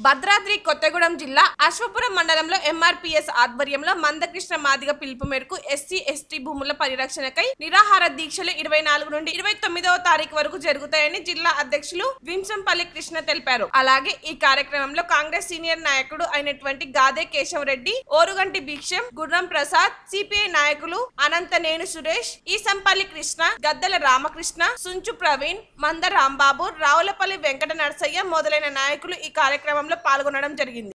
భద్రాద్రి కొత్తగూడెం జిల్లా అశ్వపురం మండలంలో ఎంఆర్పీఎస్ ఆధ్వర్యంలో మందకృష్ణ మాదిగ పిలుపు మేరకు ఎస్సీ ఎస్టీ భూముల పరిరక్షణకై నిరాహార దీక్షలు ఇరవై నాలుగు నుండి ఇరవై తొమ్మిదవ తారీఖు వరకు జరుగుతాయని జిల్లా అధ్యక్షులు వింసంపల్లి కృష్ణ తెలిపారు అలాగే ఈ కార్యక్రమంలో కాంగ్రెస్ సీనియర్ నాయకుడు అయినటువంటి గాదే కేశవరెడ్డి ఓరుగంటి భిక్షం గుర్రం ప్రసాద్ సిపిఐ నాయకులు అనంత నేను సురేష్ ఈసంపల్లి కృష్ణ గద్దెల రామకృష్ణ సుంచు ప్రవీణ్ మంద రాంబాబు రావులపల్లి వెంకట నరసయ్య మొదలైన నాయకులు ఈ కార్యక్రమంలో పాల్గొనడం జరిగింది